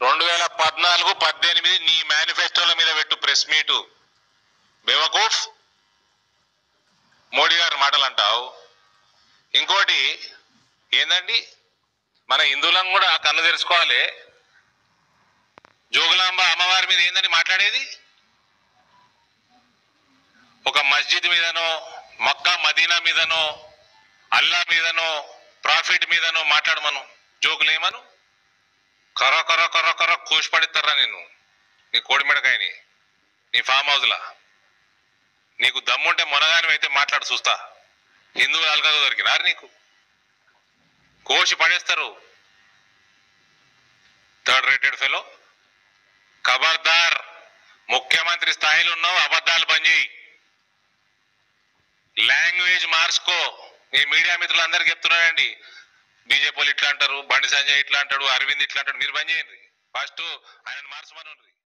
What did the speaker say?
రెండు వేల పద్నాలుగు పద్దెనిమిది నీ మేనిఫెస్టోల మీద పెట్టు ప్రెస్ మీటు బేవకూఫ్ మోడీ గారి మాటలు అంటావు ఇంకోటి ఏందండి మన హిందువులం కూడా కన్ను తెరుచుకోవాలి జోగులాంబ అమ్మవారి మీద ఏందని మాట్లాడేది ఒక మస్జిద్ మీదనో మక్కా మదీనా మీదనో అల్లా మీదనో ప్రాఫిట్ మీదనో మాట్లాడమను జోకులేమను కర్ర కర్ర కర్ర కర్ర కోసి పడిస్తారా నిన్ను నీ కోడి మెడకాయని నీ ఫామ్ హౌస్లా నీకు దమ్ముంటే మొనగాని అయితే మాట్లాడు చూస్తా హిందువులు అలగదు దొరికినారు నీకు కోసి పడేస్తారు థర్డ్ రేటెడ్ ఫెలో ఖబర్దార్ ముఖ్యమంత్రి స్థాయిలో ఉన్నావు అబద్ధాలు బంద్ చేయి లాంగ్వేజ్ మార్చుకో ఈ మీడియా మిత్రులందరికీ చెప్తున్నానండి బీజేపీ వాళ్ళు ఇట్లా అంటారు బండి సంజయ్ ఇట్లా అంటాడు అరవింద్ ఇట్లా అంటాడు మీరు బంద్ చేయండి ఫస్ట్ ఆయన మార్చమని